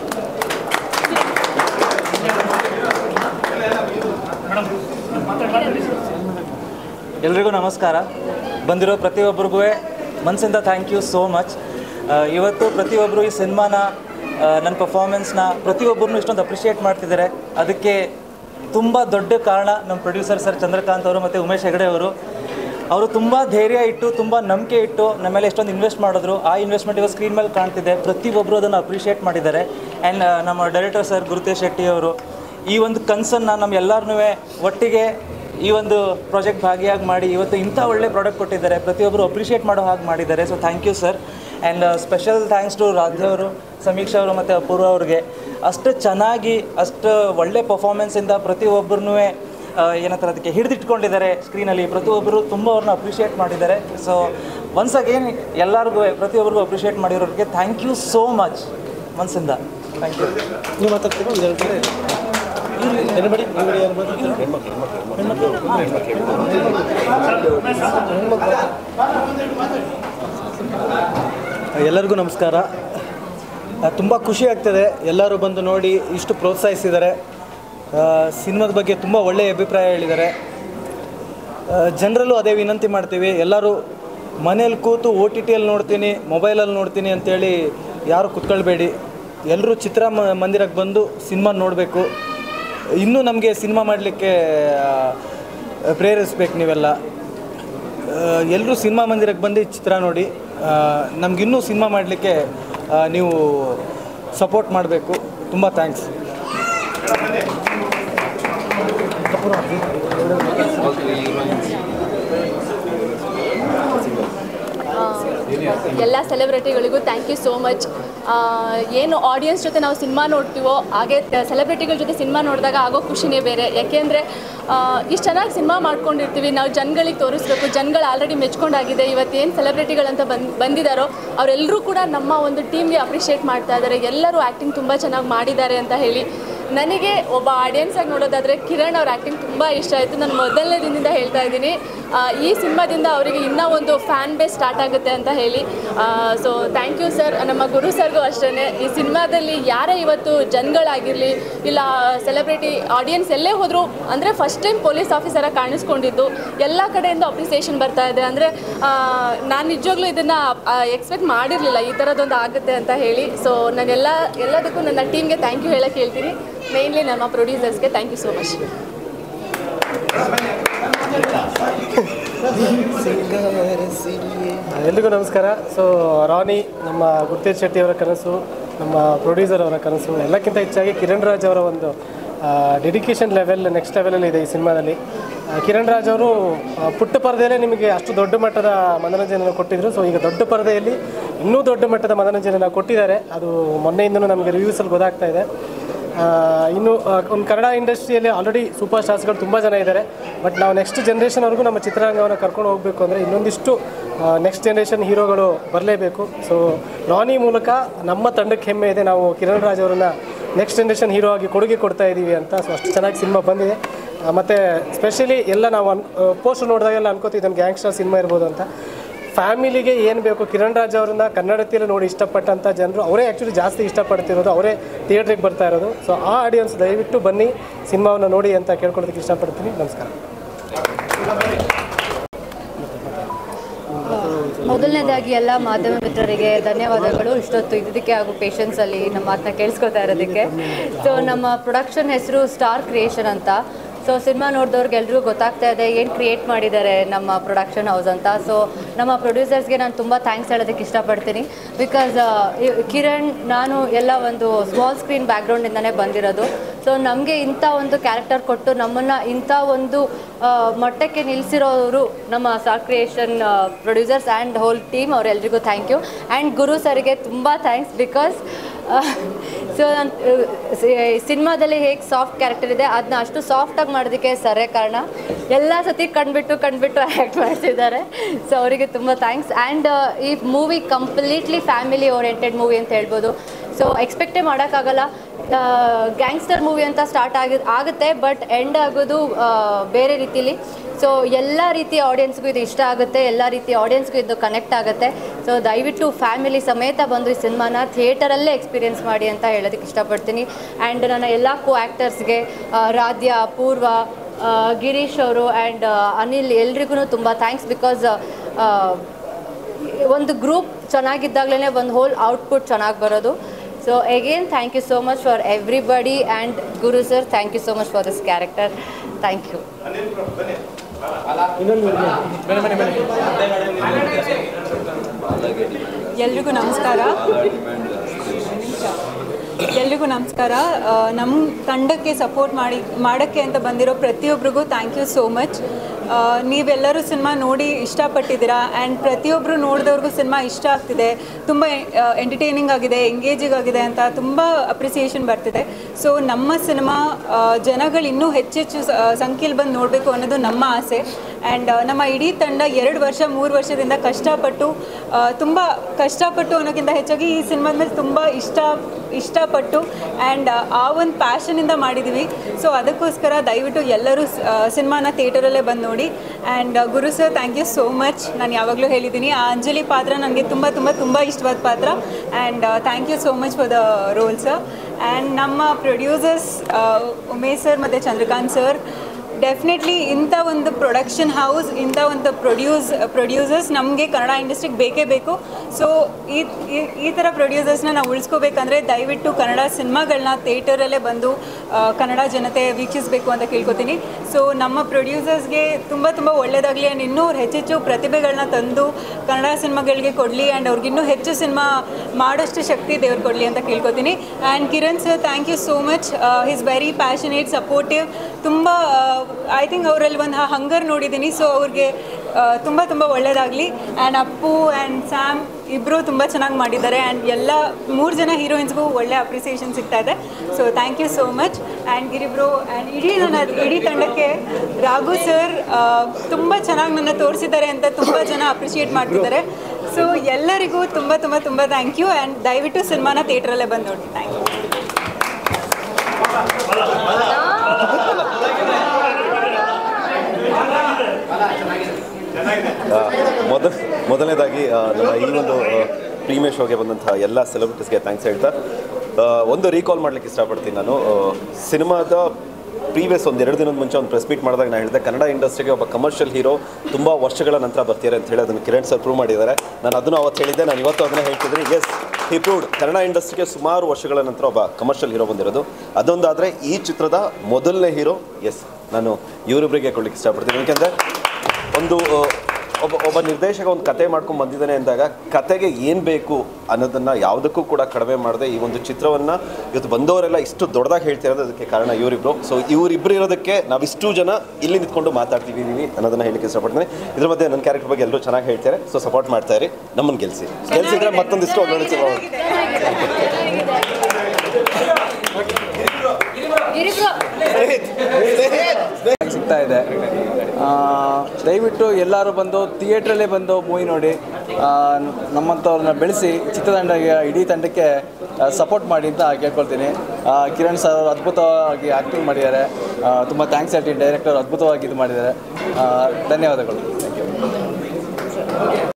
ಎಲ್ರಿಗೂ ನಮಸ್ಕಾರ ಬಂದಿರೋ ಪ್ರತಿಯೊಬ್ಬರಿಗೂ ಮನಸ್ಸಿಂದ ಥ್ಯಾಂಕ್ ಯು ಸೋ ಮಚ್ ಇವತ್ತು ಪ್ರತಿಯೊಬ್ಬರು ಈ ಸಿನಿಮಾನ ನನ್ನ ಪರ್ಫಾರ್ಮೆನ್ಸ್ನ ಪ್ರತಿಯೊಬ್ಬರನ್ನು ಇಷ್ಟೊಂದು ಅಪ್ರಿಷಿಯೇಟ್ ಮಾಡ್ತಿದ್ದಾರೆ ಅದಕ್ಕೆ ತುಂಬ ದೊಡ್ಡ ಕಾರಣ ನಮ್ಮ ಪ್ರೊಡ್ಯೂಸರ್ ಸರ್ ಚಂದ್ರಕಾಂತ್ ಅವರು ಮತ್ತು ಉಮೇಶ್ ಹೆಗಡೆ ಅವರು ಅವರು ತುಂಬ ಧೈರ್ಯ ಇಟ್ಟು ತುಂಬ ನಂಬಿಕೆ ಇಟ್ಟು ನಮ್ಮ ಮೇಲೆ ಎಷ್ಟೊಂದು ಇನ್ವೆಸ್ಟ್ ಮಾಡಿದ್ರು ಆ ಇನ್ವೆಸ್ಟ್ಮೆಂಟ್ ಇವಾಗ ಸ್ಕ್ರೀನ್ ಮೇಲೆ ಕಾಣ್ತಿದೆ ಪ್ರತಿಯೊಬ್ಬರು ಅದನ್ನು ಅಪ್ರಿಷಿಯೇಟ್ ಮಾಡಿದ್ದಾರೆ ಆ್ಯಂಡ್ ನಮ್ಮ ಡೈರೆಕ್ಟರ್ ಸರ್ ಗುರುತೇಶ್ ಶೆಟ್ಟಿ ಅವರು ಈ ಒಂದು ಕನಸನ್ನು ನಮ್ಮ ಎಲ್ಲರನ್ನೂ ಒಟ್ಟಿಗೆ ಈ ಒಂದು ಪ್ರಾಜೆಕ್ಟ್ ಭಾಗಿಯಾಗಿ ಮಾಡಿ ಇವತ್ತು ಇಂಥ ಒಳ್ಳೆ ಪ್ರಾಡಕ್ಟ್ ಕೊಟ್ಟಿದ್ದಾರೆ ಪ್ರತಿಯೊಬ್ಬರು ಅಪ್ರಿಷಿಯೇಟ್ ಮಾಡೋ ಹಾಗೆ ಮಾಡಿದ್ದಾರೆ so thank you sir and special thanks to Radhya ಅವರು ಸಮೀಕ್ಷಾ ಅವರು ಮತ್ತು ಅಪೂರ್ವ ಅವ್ರಿಗೆ ಅಷ್ಟು ಚೆನ್ನಾಗಿ ಅಷ್ಟು ಒಳ್ಳೆ ಪರ್ಫಾರ್ಮೆನ್ಸಿಂದ ಪ್ರತಿಯೊಬ್ಬರನ್ನೂ ಏನಂತಾರೆ ಅದಕ್ಕೆ ಹಿಡಿದಿಟ್ಕೊಂಡಿದ್ದಾರೆ ಸ್ಕ್ರೀನಲ್ಲಿ ಪ್ರತಿಯೊಬ್ಬರು ತುಂಬ ಅವ್ರನ್ನ ಅಪ್ರಿಷಿಯೇಟ್ ಮಾಡಿದ್ದಾರೆ ಸೊ ಒನ್ಸ್ ಅಗೇನ್ ಎಲ್ಲರಿಗೂ ಪ್ರತಿಯೊಬ್ಬರಿಗೂ ಅಪ್ರಿಷಿಯೇಟ್ ಮಾಡಿರೋರಿಗೆ ಥ್ಯಾಂಕ್ ಯು ಸೋ ಮಚ್ ಮನಸ್ಸಿಂದ ಥ್ಯಾಂಕ್ ಯು ನೀವು ಮಾತಾಡ್ತೀರಾ ಒಂದು ಹೇಳ್ತಾರೆ ಎನ್ಬಡಿ ಎನ್ಬಡಿ ಯಾರು ಮಾತಾಡ್ತಾರೆ ಎಲ್ಲರಿಗೂ ನಮಸ್ಕಾರ ತುಂಬ ಖುಷಿ ಆಗ್ತದೆ ಎಲ್ಲರೂ ಬಂದು ನೋಡಿ ಇಷ್ಟು ಪ್ರೋತ್ಸಾಹಿಸಿದ್ದಾರೆ ಸಿನಿಮಾದ ಬಗ್ಗೆ ತುಂಬ ಒಳ್ಳೆಯ ಅಭಿಪ್ರಾಯ ಹೇಳಿದ್ದಾರೆ ಜನರಲ್ಲೂ ಅದೇ ವಿನಂತಿ ಮಾಡ್ತೀವಿ ಎಲ್ಲರೂ ಮನೇಲಿ ಕೂತು ಓ ಟಿ ಟಿಯಲ್ಲಿ ನೋಡ್ತೀನಿ ಮೊಬೈಲಲ್ಲಿ ನೋಡ್ತೀನಿ ಅಂತೇಳಿ ಯಾರು ಕುತ್ಕೊಳ್ಬೇಡಿ ಎಲ್ಲರೂ ಚಿತ್ರ ಮ- ಮಂದಿರಕ್ಕೆ ಬಂದು ಸಿನಿಮಾ ನೋಡಬೇಕು ಇನ್ನೂ ನಮಗೆ ಸಿನಿಮಾ ಮಾಡಲಿಕ್ಕೆ ಪ್ರೇರಿಸ್ಬೇಕು ನೀವೆಲ್ಲ ಎಲ್ಲರೂ ಸಿನಿಮಾ ಮಂದಿರಕ್ಕೆ ಬಂದು ಈ ಚಿತ್ರ ನೋಡಿ ನಮಗಿನ್ನೂ ಸಿನಿಮಾ ಮಾಡಲಿಕ್ಕೆ ನೀವು ಸಪೋರ್ಟ್ ಮಾಡಬೇಕು ತುಂಬ ಥ್ಯಾಂಕ್ಸ್ ಎಲ್ಲ ಸೆಲೆಬ್ರಿಟಿಗಳಿಗೂ ಥ್ಯಾಂಕ್ ಯು ಸೋ ಮಚ್ ಏನು ಆಡಿಯನ್ಸ್ ಜೊತೆ ನಾವು ಸಿನಿಮಾ ನೋಡ್ತೀವೋ ಹಾಗೆ ಸೆಲೆಬ್ರಿಟಿಗಳ ಜೊತೆ ಸಿನಿಮಾ ನೋಡಿದಾಗ ಆಗೋ ಖುಷಿನೇ ಬೇರೆ ಯಾಕೆಂದರೆ ಇಷ್ಟು ಚೆನ್ನಾಗಿ ಸಿನಿಮಾ ಮಾಡ್ಕೊಂಡಿರ್ತೀವಿ ನಾವು ಜನಗಳಿಗೆ ತೋರಿಸ್ಬೇಕು ಜನಗಳು ಆಲ್ರೆಡಿ ಮೆಚ್ಕೊಂಡಾಗಿದೆ ಇವತ್ತೇನು ಸೆಲೆಬ್ರಿಟಿಗಳಂತ ಬಂದು ಬಂದಿದ್ದಾರೋ ಅವರೆಲ್ಲರೂ ಕೂಡ ನಮ್ಮ ಒಂದು ಟೀಮ್ಗೆ ಅಪ್ರಿಷಿಯೇಟ್ ಮಾಡ್ತಾ ಇದ್ದಾರೆ ಎಲ್ಲರೂ ಆ್ಯಕ್ಟಿಂಗ್ ತುಂಬ ಚೆನ್ನಾಗಿ ಮಾಡಿದ್ದಾರೆ ಅಂತ ಹೇಳಿ ನನಗೆ ಒಬ್ಬ ಆಡಿಯನ್ಸಾಗಿ ನೋಡೋದಾದರೆ ಕಿರಣ್ ಅವ್ರ ಆ್ಯಕ್ಟಿಂಗ್ ತುಂಬ ಇಷ್ಟ ಆಯಿತು ನಾನು ಮೊದಲನೇ ದಿನದಿಂದ ಹೇಳ್ತಾ ಇದ್ದೀನಿ ಆ, ಈ ಸಿನಿಮಾದಿಂದ ಅವರಿಗೆ ಇನ್ನೂ ಒಂದು ಫ್ಯಾನ್ ಬೇಸ್ ಸ್ಟಾರ್ಟ್ ಆಗುತ್ತೆ ಅಂತ ಹೇಳಿ ಸೊ ಥ್ಯಾಂಕ್ ಯು ಸರ್ ನಮ್ಮ ಗುರು ಸರ್ಗೂ ಅಷ್ಟೇ ಈ ಸಿನಿಮಾದಲ್ಲಿ ಯಾರೇ ಇವತ್ತು ಜನಗಳಾಗಿರಲಿ ಇಲ್ಲ ಸೆಲೆಬ್ರಿಟಿ ಆಡಿಯನ್ಸ್ ಎಲ್ಲೇ ಹೋದರೂ ಅಂದರೆ ಫಸ್ಟ್ ಟೈಮ್ ಪೊಲೀಸ್ ಆಫೀಸರಾಗಿ ಕಾಣಿಸ್ಕೊಂಡಿದ್ದು ಎಲ್ಲ ಕಡೆಯಿಂದ ಅಪ್ರಿಸಿಯೇಷನ್ ಬರ್ತಾ ಇದೆ ಅಂದರೆ ನಾನು ನಿಜವಾಗ್ಲೂ ಇದನ್ನು ಎಕ್ಸ್ಪೆಕ್ಟ್ ಮಾಡಿರಲಿಲ್ಲ ಈ ಥರದ್ದೊಂದು ಆಗುತ್ತೆ ಅಂತ ಹೇಳಿ ಸೊ ನಾನೆಲ್ಲ ಎಲ್ಲದಕ್ಕೂ ನನ್ನ ಟೀಮ್ಗೆ ಥ್ಯಾಂಕ್ ಯು ಹೇಳಕ್ಕೆ ಹೇಳ್ತೀನಿ ಮೇನ್ಲಿ ನಮ್ಮ ಪ್ರೊಡ್ಯೂಸರ್ಸ್ಗೆ ಥ್ಯಾಂಕ್ ಯು ಸೋ ಮಚ್ ಎಲ್ರಿಗೂ ನಮಸ್ಕಾರ ಸೊ ರಾನಿ ನಮ್ಮ ಗುರ್ತೇಜ್ ಶೆಟ್ಟಿ ಅವರ ಕನಸು ನಮ್ಮ ಪ್ರೊಡ್ಯೂಸರ್ ಅವರ ಕನಸು ಎಲ್ಲಕ್ಕಿಂತ ಹೆಚ್ಚಾಗಿ ಕಿರಣ್ ರಾಜ್ ಅವರ ಒಂದು ಡೆಡಿಕೇಶನ್ ಲೆವೆಲ್ ನೆಕ್ಸ್ಟ್ ಲೆವೆಲಲ್ಲಿ ಇದೆ ಈ ಸಿನಿಮಾದಲ್ಲಿ ಆ, ಕಿರಣ್ ರಾಜ್ ಅವರು ಆ, ಪುಟ್ಟ ಪರದೆಯಲ್ಲೇ ನಿಮಗೆ ಅಷ್ಟು ದೊಡ್ಡ ಮಟ್ಟದ ಮನೋರಂಜನೆಯನ್ನು ಕೊಟ್ಟಿದ್ರು ಸೊ ಈಗ ದೊಡ್ಡ ಪರದೆಯಲ್ಲಿ ಇನ್ನೂ ದೊಡ್ಡ ಮಟ್ಟದ ಮನೋರಂಜನೆಯನ್ನು ಕೊಟ್ಟಿದ್ದಾರೆ ಅದು ಮೊನ್ನೆಯಿಂದನೂ ನಮಗೆ ರಿವ್ಯೂಸಲ್ಲಿ ಗೊತ್ತಾಗ್ತಾ ಇದೆ ಆ, ಇನ್ನು ಆ, ಒಂದು ಕನ್ನಡ ಇಂಡಸ್ಟ್ರಿಯಲ್ಲಿ ಆಲ್ರೆಡಿ ಸೂಪರ್ ಸ್ಟಾರ್ಸ್ಗಳು ತುಂಬ ಜನ ಇದ್ದಾರೆ ಬಟ್ ನಾವು ನೆಕ್ಸ್ಟ್ ಜನ್ರೇಷನ್ವರೆಗೂ ನಮ್ಮ ಚಿತ್ರರಂಗವನ್ನು ಕರ್ಕೊಂಡು ಹೋಗಬೇಕು ಅಂದರೆ ಇನ್ನೊಂದಿಷ್ಟು ನೆಕ್ಸ್ಟ್ ಜನ್ರೇಷನ್ ಹೀರೋಗಳು ಬರಲೇಬೇಕು ಸೊ ರಾನಿ ಮೂಲಕ ನಮ್ಮ ತಂಡಕ್ಕೆ ಹೆಮ್ಮೆ ಇದೆ ನಾವು ಕಿರಣ್ ರಾಜ್ ಅವರನ್ನ ನೆಕ್ಸ್ಟ್ ಜನ್ರೇಷನ್ ಹೀರೋ ಆಗಿ ಕೊಡುಗೆ ಕೊಡ್ತಾ ಇದ್ದೀವಿ ಅಂತ ಸೊ ಅಷ್ಟು ಚೆನ್ನಾಗಿ ಸಿನಿಮಾ ಬಂದಿದೆ ಆ, ಮತ್ತು ಸ್ಪೆಷಲಿ ಎಲ್ಲ ನಾವು ಅನ್ ಪೋಸ್ಟರ್ ನೋಡಿದಾಗೆಲ್ಲ ಅನ್ಕೋತೀವಿ ಇದೊಂದು ಗ್ಯಾಂಗ್ಸ್ಟರ್ ಸಿನಿಮಾ ಇರ್ಬೋದು ಅಂತ ಫ್ಯಾಮಿಲಿಗೆ ಏನು ಬೇಕು ಕಿರಣ್ ರಾಜ್ ಅವ್ರನ್ನ ಕನ್ನಡತಿಯಲ್ಲಿ ನೋಡಿ ಇಷ್ಟಪಟ್ಟಂಥ ಜನರು ಅವರೇ ಆ್ಯಕ್ಚುಲಿ ಜಾಸ್ತಿ ಇಷ್ಟಪಡ್ತಿರೋದು ಅವರೇ ಥಿಯೇಟ್ರಿಗೆ ಬರ್ತಾ ಇರೋದು ಸೊ ಆ ಆಡಿಯನ್ಸ್ ದಯವಿಟ್ಟು ಬನ್ನಿ ಸಿನಿಮಾವನ್ನು ನೋಡಿ ಅಂತ ಕೇಳ್ಕೊಳ್ಳೋದಕ್ಕೆ ಇಷ್ಟಪಡ್ತೀನಿ ನಮಸ್ಕಾರ ಮೊದಲನೇದಾಗಿ ಎಲ್ಲ ಮಾಧ್ಯಮ ಮಿತ್ರರಿಗೆ ಧನ್ಯವಾದಗಳು ಇಷ್ಟೊತ್ತು ಇದ್ದಕ್ಕೆ ಹಾಗೂ ಪೇಷನ್ಸಲ್ಲಿ ನಮ್ಮ ಮಾತನ್ನ ಕೇಳಿಸ್ಕೊತಾ ಇರೋದಕ್ಕೆ ಸೊ ನಮ್ಮ ಪ್ರೊಡಕ್ಷನ್ ಹೆಸರು ಸ್ಟಾರ್ ಕ್ರಿಯೇಷನ್ ಅಂತ ಸೊ ಸಿನಿಮಾ ನೋಡಿದವ್ರಿಗೆ ಎಲ್ರಿಗೂ ಗೊತ್ತಾಗ್ತಾ ಇದೆ ಏನು ಕ್ರಿಯೇಟ್ ಮಾಡಿದ್ದಾರೆ ನಮ್ಮ ಪ್ರೊಡಕ್ಷನ್ ಹೌಸ್ ಅಂತ ಸೊ ನಮ್ಮ ಪ್ರೊಡ್ಯೂಸರ್ಸ್ಗೆ ನಾನು ತುಂಬ ಥ್ಯಾಂಕ್ಸ್ ಹೇಳೋದಕ್ಕೆ ಇಷ್ಟಪಡ್ತೀನಿ ಬಿಕಾಸ್ ಕಿರಣ್ ನಾನು ಎಲ್ಲ ಒಂದು ಸ್ಮಾಲ್ ಸ್ಕ್ರೀನ್ ಬ್ಯಾಕ್ಗ್ರೌಂಡಿಂದನೇ ಬಂದಿರೋದು ಸೊ ನಮಗೆ ಇಂಥ ಒಂದು ಕ್ಯಾರೆಕ್ಟರ್ ಕೊಟ್ಟು ನಮ್ಮನ್ನು ಇಂಥ ಒಂದು ಆ, ಮಟ್ಟಕ್ಕೆ ನಿಲ್ಲಿಸಿರೋರು ನಮ್ಮ star creation producers and whole team ಅವರೆಲ್ರಿಗೂ ಥ್ಯಾಂಕ್ ಯು ಆ್ಯಂಡ್ ಗುರು ಸರ್ಗೆ ತುಂಬ ಥ್ಯಾಂಕ್ಸ್ ಬಿಕಾಸ್ ಸೊ ನಾನು ಸಿನಿಮಾದಲ್ಲಿ ಹೇಗೆ ಸಾಫ್ಟ್ ಕ್ಯಾರೆಕ್ಟರ್ ಇದೆ ಅದನ್ನ ಅಷ್ಟು ಸಾಫ್ಟಾಗಿ ಮಾಡೋದಕ್ಕೆ ಸರೇ ಕಾರಣ ಎಲ್ಲ ಸತಿ ಕಂಡುಬಿಟ್ಟು ಕಂಡುಬಿಟ್ಟು ಆ್ಯಕ್ಟ್ ಮಾಡ್ತಿದ್ದಾರೆ ಸೊ ಅವರಿಗೆ ತುಂಬ ಥ್ಯಾಂಕ್ಸ್ ಆ್ಯಂಡ್ ಈ movie completely family oriented movie ಅಂತ ಹೇಳ್ಬೋದು ಸೊ ಎಕ್ಸ್ಪೆಕ್ಟೇ ಮಾಡೋಕ್ಕಾಗಲ್ಲ ಗ್ಯಾಂಗ್ಸ್ಟರ್ ಮೂವಿ ಅಂತ ಸ್ಟಾರ್ಟ್ ಆಗಿ ಆಗುತ್ತೆ ಬಟ್ ಎಂಡ್ ಆಗೋದು ಆ, ಬೇರೆ ರೀತಿಲಿ ಸೊ ಎಲ್ಲ ರೀತಿಯ ಆಡಿಯನ್ಸ್ಗೂ ಇದು ಇಷ್ಟ ಆಗುತ್ತೆ ಎಲ್ಲ ರೀತಿಯ ಆಡಿಯನ್ಸ್ಗೂ ಇದು ಕನೆಕ್ಟ್ ಆಗುತ್ತೆ ಸೊ ದಯವಿಟ್ಟು ಫ್ಯಾಮಿಲಿ ಸಮೇತ ಬಂದು ಈ ಸಿನಿಮಾನ ಥಿಯೇಟರಲ್ಲೇ ಎಕ್ಸ್ಪೀರಿಯೆನ್ಸ್ ಮಾಡಿ ಅಂತ ಹೇಳೋದಕ್ಕೆ ಇಷ್ಟಪಡ್ತೀನಿ ಆ್ಯಂಡ್ ನನ್ನ ಎಲ್ಲ ಕೋ ಆ್ಯಕ್ಟರ್ಸ್ಗೆ ರಾಧ್ಯ ಪೂರ್ವ ಆ, ಗಿರೀಶ್ ಅವರು ಆ್ಯಂಡ್ ಅನಿಲ್ ಎಲ್ರಿಗೂ ತುಂಬ ಥ್ಯಾಂಕ್ಸ್ ಬಿಕಾಸ್ ಒಂದು ಗ್ರೂಪ್ ಚೆನ್ನಾಗಿದ್ದಾಗಲೇ ಒಂದು ಹೋಲ್ ಔಟ್ಪುಟ್ ಚೆನ್ನಾಗಿ ಬರೋದು so again thank you so much for everybody and Guru sir thank you so much for this character thank you ಎಲ್ರಿಗೂ ನಮಸ್ಕಾರ ಎಲ್ರಿಗೂ ನಮಸ್ಕಾರ ಆ, ನಮ್ಮ ತಂಡಕ್ಕೆ ಸಪೋರ್ಟ್ ಮಾಡಿ ಮಾಡೋಕ್ಕೆ ಅಂತ ಬಂದಿರೋ ಪ್ರತಿಯೊಬ್ಬರಿಗೂ ಥ್ಯಾಂಕ್ ಯು ಸೋ ಮಚ್ ನೀವೆಲ್ಲರೂ ಸಿನಿಮಾ ನೋಡಿ ಇಷ್ಟಪಟ್ಟಿದ್ದೀರಾ ಆ್ಯಂಡ್ ಪ್ರತಿಯೊಬ್ಬರು ನೋಡಿದವ್ರಿಗೂ ಸಿನಿಮಾ ಇಷ್ಟ ಆಗ್ತಿದೆ ತುಂಬ ಎಂಟರ್ಟೈನಿಂಗ್ ಆಗಿದೆ ಎಂಗೇಜಿಂಗ್ ಆಗಿದೆ ಅಂತ ತುಂಬ ಅಪ್ರಿಸಿಯೇಷನ್ ಬರ್ತಿದೆ ಸೊ ನಮ್ಮ ಸಿನಿಮಾ ಜನಗಳು ಇನ್ನೂ ಹೆಚ್ಚೆಚ್ಚು ಸ- ಸಂಖ್ಯೆಯಲ್ಲಿ ಬಂದು ನೋಡಬೇಕು ಅನ್ನೋದು ನಮ್ಮ ಆಸೆ ಆ್ಯಂಡ್ ನಮ್ಮ ಇಡೀ ತಂಡ ಎರಡು ವರ್ಷ ಮೂರು ವರ್ಷದಿಂದ ಕಷ್ಟಪಟ್ಟು ತುಂಬ ಕಷ್ಟಪಟ್ಟು ಅನ್ನೋಕ್ಕಿಂತ ಹೆಚ್ಚಾಗಿ ಈ ಸಿನಿಮಾದ ಮೇಲೆ ತುಂಬ ಇಷ್ಟ ಇಷ್ಟಪಟ್ಟು ಆ್ಯಂಡ್ ಆ ಒಂದು ಪ್ಯಾಷನಿಂದ ಮಾಡಿದ್ದೀವಿ ಸೊ ಅದಕ್ಕೋಸ್ಕರ ದಯವಿಟ್ಟು ಎಲ್ಲರೂ ಸಿನಿಮಾನ ಥಿಯೇಟರಲ್ಲೇ ಬಂದು ನೋಡಿ and Guru sir thank you so much ನಾನು ಯಾವಾಗಲೂ ಹೇಳಿದ್ದೀನಿ ಆ ಅಂಜಲಿ ಪಾತ್ರ ನನಗೆ ತುಂಬ ತುಂಬ ತುಂಬ ಇಷ್ಟವಾದ ಪಾತ್ರ and thank you so much for the role sir and ನಮ್ಮ ಪ್ರೊಡ್ಯೂಸರ್ಸ್ ಉಮೇಶ್ ಸರ್ ಮತ್ತು ಚಂದ್ರಕಾಂತ್ ಸರ್ ಡೆಫಿನೆಟ್ಲಿ ಇಂಥ ಒಂದು ಪ್ರೊಡಕ್ಷನ್ ಹೌಸ್ ಇಂಥ ಒಂದು ಪ್ರೊಡ್ಯೂಸ್ ಪ್ರೊಡ್ಯೂಸರ್ಸ್ ನಮಗೆ ಕನ್ನಡ ಇಂಡಸ್ಟ್ರಿಗೆ ಬೇಕೇ ಬೇಕು ಸೊ ಈ ಈ- ಈ ಥರ ಪ್ರೊಡ್ಯೂಸರ್ಸ್ನ ನಾವು ಉಳಿಸ್ಕೋಬೇಕಂದ್ರೆ ದಯವಿಟ್ಟು ಕನ್ನಡ ಸಿನಿಮಾಗಳನ್ನ ಥಿಯೇಟರಲ್ಲೇ ಬಂದು ಆ, ಕನ್ನಡ ಜನತೆ ವೀಕ್ಷಿಸಬೇಕು ಅಂತ ಕೇಳ್ಕೊತೀನಿ ಸೊ ನಮ್ಮ ಪ್ರೊಡ್ಯೂಸರ್ಸ್ಗೆ ತುಂಬ ತುಂಬ ಒಳ್ಳೆಯದಾಗಲಿ ಆ್ಯಂಡ್ ಇನ್ನೂ ಹೆಚ್ಚೆಚ್ಚು ಪ್ರತಿಭೆಗಳನ್ನ ತಂದು ಕನ್ನಡ ಸಿನಿಮಾಗಳಿಗೆ ಕೊಡಲಿ ಆ್ಯಂಡ್ ಅವ್ರಿಗಿನ್ನೂ ಹೆಚ್ಚು ಸಿನಿಮಾ ಮಾಡೋಷ್ಟು ಶಕ್ತಿ ದೇವ್ರು ಕೊಡಲಿ ಅಂತ ಕೇಳ್ಕೊತೀನಿ and Kiran sir thank you so much is very passionate supportive ತುಂಬ ಐ ಥಿಂಕ್ ಅವರಲ್ಲಿ ಒಂದು ಹಂಗರ್ ನೋಡಿದ್ದೀನಿ ಸೊ ಅವ್ರಿಗೆ ತುಂಬ ತುಂಬ ಒಳ್ಳೆಯದಾಗಲಿ ಆ್ಯಂಡ್ ಅಪ್ಪು ಆ್ಯಂಡ್ ಸ್ಯಾಮ್ ಇಬ್ಬರು ತುಂಬ ಚೆನ್ನಾಗಿ ಮಾಡಿದ್ದಾರೆ ಆ್ಯಂಡ್ ಎಲ್ಲ ಮೂರು ಜನ ಹೀರೋಯಿನ್ಸ್ಗೂ ಒಳ್ಳೆ ಅಪ್ರಿಸಿಯೇಷನ್ ಸಿಗ್ತಾ ಇದೆ so thank you so much and ಗಿರಿಬ್ರು ಆ್ಯಂಡ್ ಇಡೀ ನನ್ನ ಇಡೀ ತಂಡಕ್ಕೆ ರಾಘು ಸರ್ ತುಂಬ ಚೆನ್ನಾಗಿ ನನ್ನ ತೋರಿಸಿದ್ದಾರೆ ಅಂತ ತುಂಬ ಜನ ಅಪ್ರಿಷಿಯೇಟ್ ಮಾಡ್ತಿದ್ದಾರೆ ಸೊ ಎಲ್ಲರಿಗೂ ತುಂಬ ತುಂಬ ತುಂಬ ಥ್ಯಾಂಕ್ ಯು ಆ್ಯಂಡ್ ದಯವಿಟ್ಟು ಸಿನಿಮಾನ ಥಿಯೇಟ್ರಲ್ಲೇ ಬಂದು ನೋಡಿ ಥ್ಯಾಂಕ್ ಯು ಆ, ಮೊದ ಮೊದಲನೇದಾಗಿ ಆ, ನಮ್ಮ ಈ ಒಂದು ಪ್ರೀಮಿಯರ್ ಶೋಗೆ ಬಂದಂತಹ ಎಲ್ಲ ಸೆಲೆಬ್ರಿಟೀಸ್ಗೆ ಥ್ಯಾಂಕ್ಸ್ ಹೇಳ್ತಾ ಆ, ಒಂದು ರೀಕಾಲ್ ಮಾಡ್ಲಿಕ್ಕೆ ಇಷ್ಟಪಡ್ತೀನಿ ನಾನು ಆ, ಸಿನಿಮಾದ ಪ್ರೀವಿಯಸ್ ಒಂದು ಎರಡು ದಿನದ ಮುಂಚೆ ಒಂದು ಪ್ರೆಸ್ ಮೀಟ್ ಮಾಡಿದಾಗ ನಾನು ಹೇಳಿದೆ ಕನ್ನಡ ಇಂಡಸ್ಟ್ರಿಗೆ ಒಬ್ಬ ಕಮರ್ಷಿಯಲ್ ಹೀರೋ ತುಂಬ ವರ್ಷಗಳ ನಂತರ ಬರ್ತಾರೆ ಅಂತ ಹೇಳಿ ಅದನ್ನು ಕಿರಣ್ ಸರ್ ಪ್ರೂವ್ ಮಾಡಿದ್ದಾರೆ ನಾನು ಅದನ್ನು ಅವತ್ತು ಹೇಳಿದ್ದೆ ನಾನು ಇವತ್ತು ಅದನ್ನೇ ಹೇಳ್ತಿದ್ದೀನಿ ಎಸ್ ಹಿ ಪ್ರೂವ್ಡ್ ಕನ್ನಡ ಇಂಡಸ್ಟ್ರಿಗೆ ಸುಮಾರು ವರ್ಷಗಳ ನಂತರ ಒಬ್ಬ ಕಮರ್ಷಿಯಲ್ ಹೀರೋ ಬಂದಿರೋದು ಅದೊಂದಾದರೆ ಈ ಚಿತ್ರದ ಮೊದಲನೇ ಹೀರೋ ಎಸ್ ನಾನು ಇವರಿಬ್ಬರಿಗೆ ಕೊಡ್ಲಿಕ್ಕೆ ಇಷ್ಟಪಡ್ತೀನಿ ಯಾಕೆಂದರೆ ಒಂದು ಆ, ಒಬ್ಬ ಒಬ್ಬ ನಿರ್ದೇಶಕ ಒಂದು ಕತೆ ಮಾಡ್ಕೊಂಡು ಬಂದಿದ್ದಾನೆ ಅಂದಾಗ ಕತೆಗೆ ಏನು ಬೇಕು ಅನ್ನೋದನ್ನು ಯಾವುದಕ್ಕೂ ಕೂಡ ಕಡಿಮೆ ಮಾಡದೆ ಈ ಒಂದು ಚಿತ್ರವನ್ನು ಇವತ್ತು ಬಂದವರೆಲ್ಲ ಇಷ್ಟು ದೊಡ್ಡದಾಗಿ ಹೇಳ್ತಿರೋದು ಅದಕ್ಕೆ ಕಾರಣ ಇವರಿಬ್ರು ಸೊ ಇವರಿಬ್ರು ಇರೋದಕ್ಕೆ ನಾವಿಷ್ಟು ಜನ ಇಲ್ಲಿ ನಿಂತ್ಕೊಂಡು ಮಾತಾಡ್ತಿದ್ದೀವಿ ಅನ್ನೋದನ್ನ ಹೇಳಲಿಕ್ಕೆ ಇಷ್ಟಪಡ್ತೀನಿ ಇದ್ರ ಮಧ್ಯೆ ನನ್ನ ಕ್ಯಾರೆಕ್ಟರ್ ಬಗ್ಗೆ ಎಲ್ಲರೂ ಚೆನ್ನಾಗಿ ಹೇಳ್ತಾರೆ ಸೊ ಸಪೋರ್ಟ್ ಮಾಡ್ತಾ ಇರಿ ನಮ್ಮನ್ನು ಗೆಲ್ಸಿ ಗೆಲ್ಸಿದ್ರೆ ಮತ್ತೊಂದಿಷ್ಟು ಒಳ್ಳೊಳ್ಳೆ ಸಿನಿಮಾ ಸಿಗ್ತಾ ಇದೆ ಆ, ದಯವಿಟ್ಟು ಎಲ್ಲರೂ ಬಂದು ಥಿಯೇಟ್ರಲ್ಲೇ ಬಂದು ಮೂವಿ ನೋಡಿ ಆ, ನಮ್ಮಂಥವ್ರನ್ನ ಬೆಳೆಸಿ ಚಿತ್ರತಂಡಗೆ ಇಡೀ ತಂಡಕ್ಕೆ ಸಪೋರ್ಟ್ ಮಾಡಿ ಅಂತ ಕೇಳ್ಕೊಳ್ತೀನಿ ಆ, ಕಿರಣ್ ಸರ್ ಅವರು ಅದ್ಭುತವಾಗಿ ಆ್ಯಕ್ಟಿಂಗ್ ಮಾಡಿದ್ದಾರೆ ತುಂಬ ಥ್ಯಾಂಕ್ಸ್ ಹೇಳ್ತೀನಿ ಡೈರೆಕ್ಟರ್ ಅದ್ಭುತವಾಗಿ ಇದು ಮಾಡಿದ್ದಾರೆ ಆ, ಧನ್ಯವಾದಗಳು ಥ್ಯಾಂಕ್ ಯು